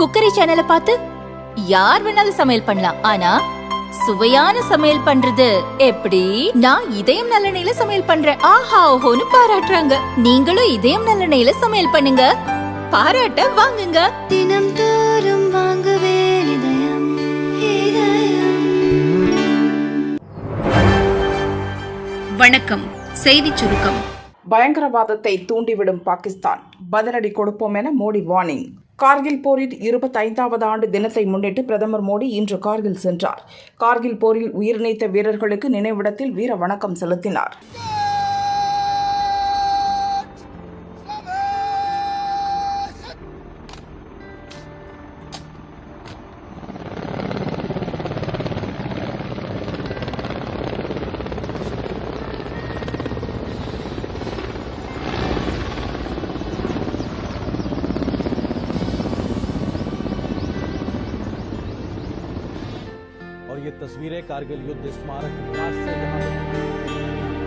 cookery சேனலை பார்த்து யார் வேணாலும் சமையல் பண்ணலாம் ஆனா சுவையான சமையல் பண்றது எப்படி நான் இதயம் நல்லெண்ணெயில சமையல் பண்றேன் ஆஹா ஓஹோன்னு பாராட்டுறாங்க நீங்களும் இதயம் நல்லெண்ணெயில சமையல் பண்ணுங்க பாராட்ட வாங்குங்க தினம் தோறும் வாங்குவே இதயம் இதயம் வணக்கம் செய்திச் சுருக்கம் பயங்கரவாதத்தை தூண்டிவிடும் பாகிஸ்தான் பதிலடி கொடுப்போம் என மோடி வார்னிங் கார்கில் போரின் இருபத்தைந்தாவது ஆண்டு தினத்தை முன்னிட்டு பிரதமர் மோடி இன்று கார்கில் சென்றார் கார்கில் போரில் உயிர் நீத்த வீரர்களுக்கு நினைவிடத்தில் வீர வணக்கம் செலுத்தினார் और ये तस्वीरें कारगिल युद्ध स्मारक के पास से जहां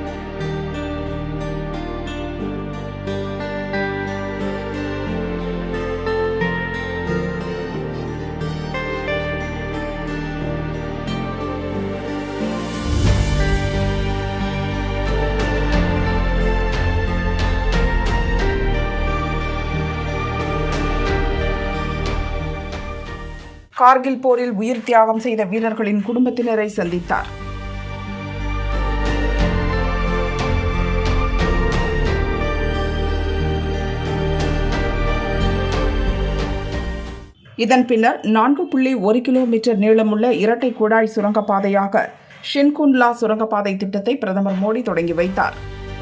கார்கில் போரில் உயிர் தியாகம் செய்த வீரர்களின் குடும்பத்தினரை சந்தித்தார் இதன் பின்னர் நான்கு புள்ளி ஒரு கிலோமீட்டர் நீளமுள்ள இரட்டை குழாய் சுரங்கப்பாதையாக ஷின்குன்லா சுரங்கப்பாதை திட்டத்தை பிரதமர் மோடி தொடங்கி வைத்தார்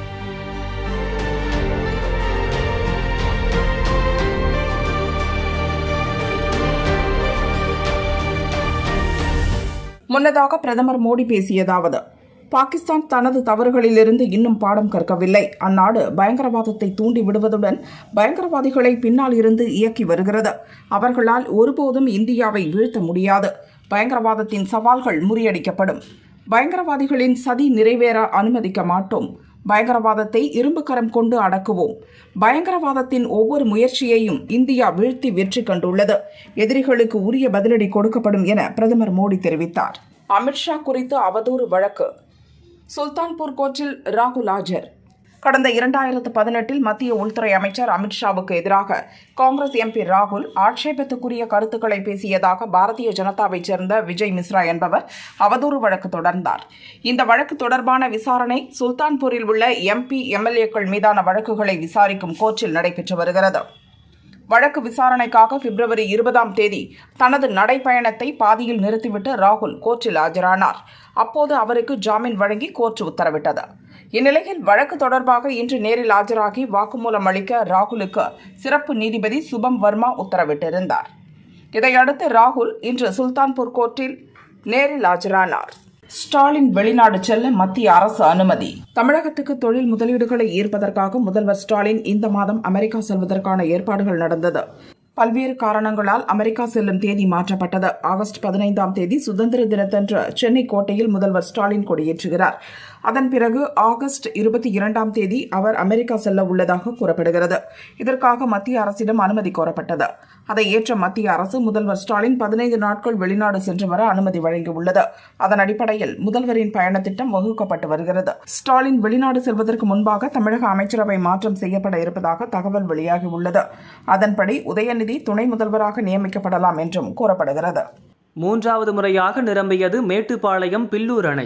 முன்னதாக பிரதமர் மோடி பேசியதாவது பாகிஸ்தான் தனது தவறுகளிலிருந்து இன்னும் பாடம் கற்கவில்லை அந்நாடு பயங்கரவாதத்தை தூண்டி விடுவதுடன் பயங்கரவாதிகளை பின்னால் இருந்து இயக்கி வருகிறது அவர்களால் ஒருபோதும் இந்தியாவை வீழ்த்த முடியாது பயங்கரவாதத்தின் சவால்கள் முறியடிக்கப்படும் பயங்கரவாதிகளின் சதி நிறைவேற அனுமதிக்க மாட்டோம் பயங்கரவாதத்தை இரும்பு கரம் கொண்டு அடக்குவோம் பயங்கரவாதத்தின் ஒவ்வொரு முயற்சியையும் இந்தியா வீழ்த்தி வெற்றி கண்டுள்ளது எதிரிகளுக்கு உரிய பதிலடி கொடுக்கப்படும் என பிரதமர் மோடி தெரிவித்தார் அமித்ஷா குறித்து அவதூறு வழக்கு சுல்தான்பூர் கோர்ட்டில் ராகுல் ஆஜர் கடந்த இரண்டாயிரத்து பதினெட்டில் மத்திய உள்துறை அமைச்சர் அமித்ஷாவுக்கு எதிராக காங்கிரஸ் எம்பி ராகுல் ஆட்சேபத்துக்குரிய கருத்துக்களை பேசியதாக பாரதிய ஜனதாவைச் சேர்ந்த விஜய் மிஸ்ரா என்பவர் அவதூறு வழக்கு தொடர்ந்தார் இந்த வழக்கு தொடர்பான விசாரணை சுல்தான்பூரில் உள்ள எம்பி எம்எல்ஏக்கள் மீதான வழக்குகளை விசாரிக்கும் கோர்ட்டில் நடைபெற்று வருகிறது வழக்கு விசாரணைக்காக பிப்ரவரி இருபதாம் தேதி தனது நடைப்பயணத்தை பாதியில் நிறுத்திவிட்டு ராகுல் கோர்ட்டில் ஆஜரானார் அப்போது அவருக்கு ஜாமீன் வழங்கி கோர்ட் உத்தரவிட்டது இந்நிலையில் வழக்கு தொடர்பாக இன்று நேரில் ஆஜராகி வாக்குமூலம் அளிக்க ராகுலுக்கு சிறப்பு நீதிபதி சுபம் வர்மா உத்தரவிட்டிருந்தார் இதையடுத்து ராகுல் இன்று சுல்தான்பூர் கோர்ட்டில் நேரில் ஆஜரானார் ஸ்டாலின் வெளிநாடு செல்ல மத்திய அரசு அனுமதி தமிழகத்துக்கு தொழில் முதலீடுகளை ஈர்ப்பதற்காக முதல்வர் ஸ்டாலின் இந்த மாதம் அமெரிக்கா செல்வதற்கான ஏற்பாடுகள் நடந்தது பல்வேறு காரணங்களால் அமெரிக்கா செல்லும் தேதி மாற்றப்பட்டது ஆகஸ்ட் பதினைந்தாம் தேதி சுதந்திர தினத்தன்று சென்னை கோட்டையில் முதல்வர் ஸ்டாலின் கொடியேற்றுகிறார் அதன் பிறகு ஆகஸ்ட் இருபத்தி இரண்டாம் தேதி அவர் அமெரிக்கா செல்ல உள்ளதாக கூறப்படுகிறது இதற்காக மத்திய அரசிடம் அனுமதி கோரப்பட்டது அதை ஏற்ற மத்திய அரசு முதல்வர் ஸ்டாலின் பதினைந்து நாட்கள் வெளிநாடு சென்று வர அனுமதி வழங்கியுள்ளது அதன் அடிப்படையில் முதல்வரின் பயண திட்டம் வகுக்கப்பட்டு வருகிறது ஸ்டாலின் வெளிநாடு செல்வதற்கு முன்பாக தமிழக அமைச்சரவை மாற்றம் செய்யப்பட இருப்பதாக தகவல் வெளியாகியுள்ளது அதன்படி உதயநிதி துணை முதல்வராக நியமிக்கப்படலாம் என்றும் கூறப்படுகிறது மூன்றாவது முறையாக நிரம்பியது மேட்டுப்பாளையம் பில்லூர் அணை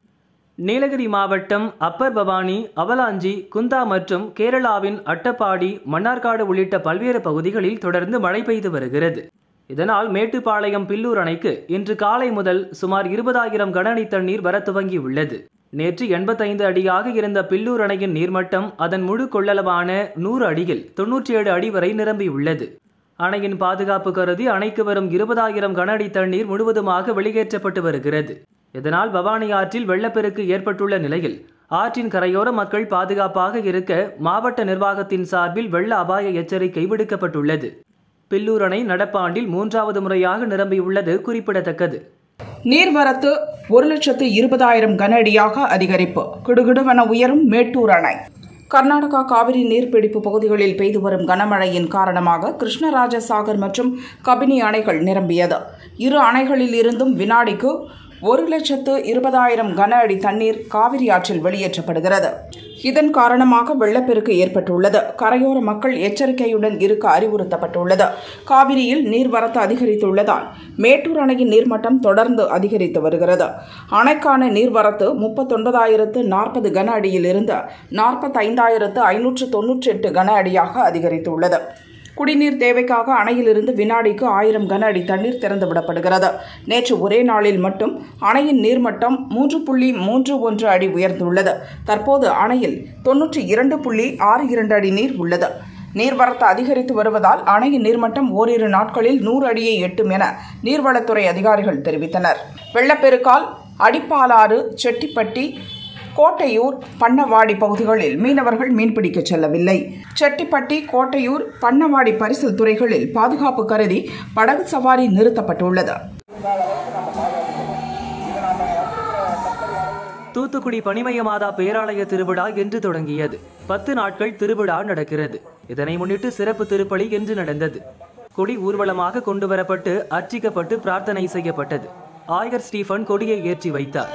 நீலகிரி மாவட்டம் அப்பர் பவானி அவலாஞ்சி குந்தா மற்றும் கேரளாவின் அட்டப்பாடி மன்னார்காடு உள்ளிட்ட பல்வேறு பகுதிகளில் தொடர்ந்து மழை பெய்து வருகிறது இதனால் மேட்டுப்பாளையம் பில்லூர் அணைக்கு இன்று காலை முதல் சுமார் இருபதாயிரம் கன அடி தண்ணீர் வர துவங்கியுள்ளது நேற்று எண்பத்தைந்து அடியாக இருந்த பில்லூர் அணையின் நீர்மட்டம் அதன் முழு கொள்ளளவான நூறு அடியில் தொன்னூற்றி ஏழு அடி வரை நிரம்பியுள்ளது அணையின் பாதுகாப்பு கருதி அணைக்கு வரும் இருபதாயிரம் கன அடி தண்ணீர் முழுவதுமாக வெளியேற்றப்பட்டு வருகிறது இதனால் பவானி ஆற்றில் வெள்ளப்பெருக்கு ஏற்பட்டுள்ள நிலையில் ஆற்றின் கரையோர மக்கள் பாதுகாப்பாக இருக்க மாவட்ட நிர்வாகத்தின் சார்பில் வெள்ள அபாய எச்சரிக்கை விடுக்கப்பட்டுள்ளது பில்லூர் அணை நடப்பாண்டில் மூன்றாவது முறையாக நிரம்பியுள்ளது குறிப்பிடத்தக்கது நீர்வரத்து ஒரு லட்சத்து இருபதாயிரம் கன அடியாக அதிகரிப்பு கிடுகிடுவென உயரும் மேட்டூர் அணை கர்நாடகா காவிரி நீர்பிடிப்பு பகுதிகளில் பெய்து வரும் கனமழையின் காரணமாக கிருஷ்ணராஜ சாகர் மற்றும் கபினி அணைகள் நிரம்பியது இரு அணைகளில் இருந்தும் வினாடிக்கு ஒரு லட்சத்து இருபதாயிரம் கன அடி தண்ணீர் காவிரி ஆற்றில் வெளியேற்றப்படுகிறது இதன் காரணமாக வெள்ளப்பெருக்கு ஏற்பட்டுள்ளது கரையோர மக்கள் எச்சரிக்கையுடன் இருக்க அறிவுறுத்தப்பட்டுள்ளது காவிரியில் நீர்வரத்து அதிகரித்துள்ளதால் மேட்டூர் அணையின் நீர்மட்டம் தொடர்ந்து அதிகரித்து வருகிறது அணைக்கான நீர்வரத்து முப்பத்தொன்பதாயிரத்து நாற்பது கன அடியிலிருந்து நாற்பத்தைந்தாயிரத்து ஐநூற்று தொன்னூற்றி எட்டு கன அடியாக அதிகரித்துள்ளது குடிநீர் தேவைக்காக அணையிலிருந்து வினாடிக்கு ஆயிரம் கன அடி தண்ணீர் திறந்துவிடப்படுகிறது நேற்று ஒரே நாளில் மட்டும் அணையின் நீர்மட்டம் மூன்று புள்ளி மூன்று ஒன்று அடி உயர்ந்துள்ளது தற்போது அணையில் தொன்னூற்றி இரண்டு புள்ளி ஆறு இரண்டு அடி நீர் உள்ளது நீர்வரத்து அதிகரித்து வருவதால் அணையின் நீர்மட்டம் ஓரிரு நாட்களில் நூறு அடியை எட்டும் என நீர்வளத்துறை அதிகாரிகள் தெரிவித்தனர் வெள்ளப்பெருக்கால் அடிப்பாலாறு செட்டிப்பட்டி கோட்டையூர் பண்ணவாடி பகுதிகளில் மீனவர்கள் மீன்பிடிக்க செல்லவில்லை செட்டிப்பட்டி கோட்டையூர் பண்ணவாடி பரிசல் துறைகளில் பாதுகாப்பு கருதி படகு சவாரி நிறுத்தப்பட்டுள்ளது தூத்துக்குடி பனிமய மாதா பேராலய திருவிழா இன்று தொடங்கியது பத்து நாட்கள் திருவிழா நடக்கிறது இதனை முன்னிட்டு சிறப்பு திருப்பலி இன்று நடந்தது கொடி ஊர்வலமாக கொண்டு வரப்பட்டு அர்ச்சிக்கப்பட்டு பிரார்த்தனை செய்யப்பட்டது ஆயர் ஸ்டீஃபன் கொடியை ஏற்றி வைத்தார்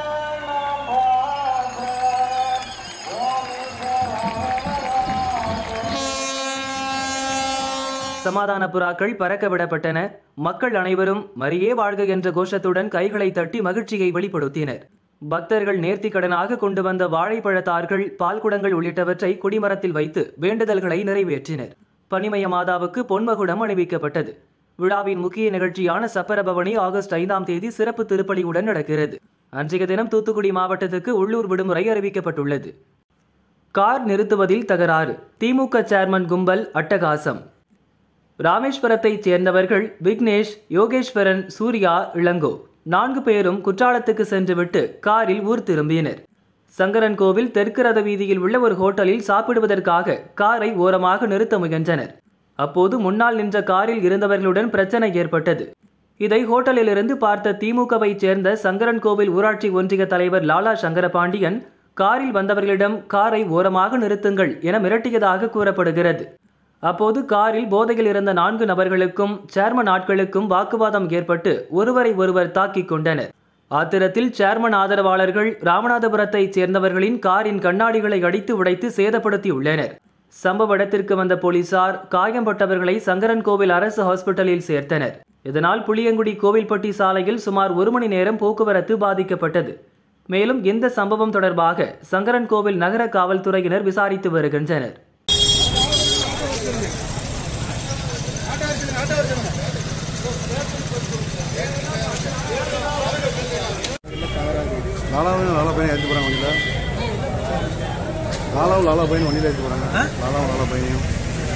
சமாதான புறாக்கள் பறக்க விடப்பட்டன மக்கள் அனைவரும் மரியே வாழ்க என்ற கோஷத்துடன் கைகளை தட்டி மகிழ்ச்சியை வெளிப்படுத்தினர் பக்தர்கள் நேர்த்திக்கடனாக கொண்டு வந்த வாழைப்பழத்தார்கள் பால்குடங்கள் உள்ளிட்டவற்றை குடிமரத்தில் வைத்து வேண்டுதல்களை நிறைவேற்றினர் பனிமய மாதாவுக்கு பொன்மகுடம் அணிவிக்கப்பட்டது விழாவின் முக்கிய நிகழ்ச்சியான சப்பரபவனி ஆகஸ்ட் ஐந்தாம் தேதி சிறப்பு திருப்பலியுடன் நடக்கிறது அன்றைய தினம் தூத்துக்குடி மாவட்டத்துக்கு உள்ளூர் விடுமுறை அறிவிக்கப்பட்டுள்ளது கார் நிறுத்துவதில் தகராறு திமுக சேர்மன் கும்பல் அட்டகாசம் ராமேஸ்வரத்தைச் சேர்ந்தவர்கள் விக்னேஷ் யோகேஸ்வரன் சூர்யா இளங்கோ நான்கு பேரும் குற்றாலத்துக்கு சென்றுவிட்டு காரில் ஊர் திரும்பினர் சங்கரன் கோவில் தெற்கு ரத வீதியில் உள்ள ஒரு ஹோட்டலில் சாப்பிடுவதற்காக காரை ஓரமாக நிறுத்த முயன்றனர் அப்போது முன்னால் நின்ற காரில் இருந்தவர்களுடன் பிரச்சனை ஏற்பட்டது இதை ஹோட்டலிலிருந்து பார்த்த திமுகவைச் சேர்ந்த சங்கரன் கோவில் ஊராட்சி ஒன்றிய தலைவர் லாலா சங்கரபாண்டியன் காரில் வந்தவர்களிடம் காரை ஓரமாக நிறுத்துங்கள் என மிரட்டியதாக கூறப்படுகிறது அப்போது காரில் போதையில் இருந்த நான்கு நபர்களுக்கும் சேர்மன் ஆட்களுக்கும் வாக்குவாதம் ஏற்பட்டு ஒருவரை ஒருவர் தாக்கிக் கொண்டனர் ஆத்திரத்தில் சேர்மன் ஆதரவாளர்கள் ராமநாதபுரத்தைச் சேர்ந்தவர்களின் காரின் கண்ணாடிகளை அடித்து உடைத்து சேதப்படுத்தியுள்ளனர் சம்பவ இடத்திற்கு வந்த போலீசார் காயம்பட்டவர்களை சங்கரன் கோவில் அரசு ஹாஸ்பிட்டலில் சேர்த்தனர் இதனால் புளியங்குடி கோவில்பட்டி சாலையில் சுமார் ஒரு மணி நேரம் போக்குவரத்து பாதிக்கப்பட்டது மேலும் இந்த சம்பவம் தொடர்பாக சங்கரன் கோவில் நகர காவல்துறையினர் விசாரித்து வருகின்றனர் லாலாவும் லாலா பையனை ஏற்றி போகிறாங்க வண்டியில் லாலாவும் லாலா பையன் வண்டியில் ஏற்றி போகிறாங்க லாலாவும் லாலா பையனையும்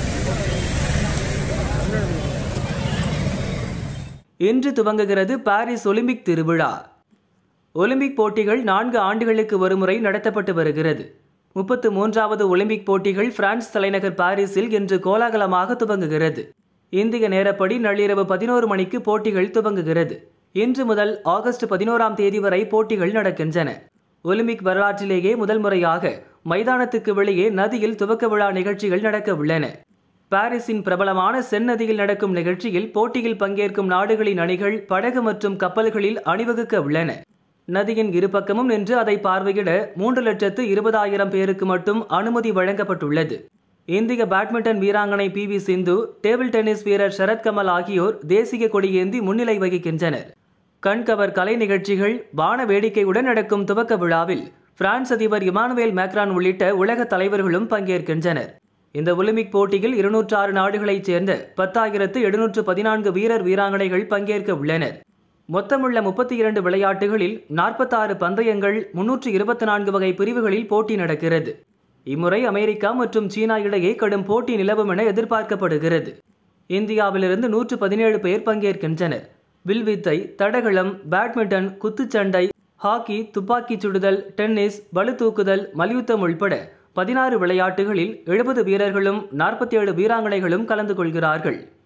இன்று துவங்குகிறது பாரிஸ் ஒலிம்பிக் திருவிழா ஒலிம்பிக் போட்டிகள் நான்கு ஆண்டுகளுக்கு ஒருமுறை நடத்தப்பட்டு வருகிறது முப்பத்து மூன்றாவது ஒலிம்பிக் போட்டிகள் பிரான்ஸ் தலைநகர் பாரிஸில் இன்று கோலாகலமாக துவங்குகிறது இந்திய நேரப்படி நள்ளிரவு பதினோரு மணிக்கு போட்டிகள் துவங்குகிறது இன்று முதல் ஆகஸ்ட் பதினோராம் தேதி வரை போட்டிகள் நடக்கின்றன ஒலிம்பிக் வரலாற்றிலேயே முதல் முறையாக மைதானத்துக்கு வெளியே நதியில் துவக்க விழா நிகழ்ச்சிகள் நடக்க உள்ளன பாரிஸின் பிரபலமான சென் நதியில் நடக்கும் நிகழ்ச்சியில் போட்டியில் பங்கேற்கும் நாடுகளின் அணிகள் படகு மற்றும் கப்பல்களில் அணிவகுக்க உள்ளன நதியின் இருபக்கமும் நின்று அதை பார்வையிட மூன்று லட்சத்து இருபதாயிரம் பேருக்கு மட்டும் அனுமதி வழங்கப்பட்டுள்ளது இந்திய பேட்மிண்டன் வீராங்கனை P V Sindhu table tennis வீரர் சரத்கமல் ஆகியோர் தேசிய கொடியேந்தி முன்னிலை வகிக்கின்றனர் கண்கவர் கலை நிகழ்ச்சிகள் வான வேடிக்கையுடன் நடக்கும் துவக்க விழாவில் பிரான்ஸ் அதிபர் இமானுவேல் மேக்ரான் உள்ளிட்ட உலக தலைவர்களும் பங்கேற்கின்றனர் இந்த ஒலிம்பிக் போட்டியில் இருநூற்றாறு நாடுகளைச் சேர்ந்த பத்தாயிரத்து எழுநூற்று பதினான்கு வீரர் வீராங்கனைகள் பங்கேற்க உள்ளனர் மொத்தமுள்ள முப்பத்தி இரண்டு விளையாட்டுகளில் நாற்பத்தாறு பந்தயங்கள் முன்னூற்று இருபத்தி நான்கு வகை பிரிவுகளில் போட்டி நடக்கிறது இம்முறை அமெரிக்கா மற்றும் சீனா இடையே கடும் போட்டி நிலவும் என எதிர்பார்க்கப்படுகிறது இந்தியாவிலிருந்து நூற்று பதினேழு பேர் பங்கேற்கின்றனர் வில்வித்தை தடகளம் பேட்மிண்டன் குத்துச்சண்டை ஹாக்கி துப்பாக்கிச் சுடுதல் டென்னிஸ் பளுதூக்குதல் மல்யுத்தம் உள்பட பதினாறு விளையாட்டுகளில் எழுபது வீரர்களும் நாற்பத்தி ஏழு வீராங்கனைகளும் கலந்து கொள்கிறார்கள்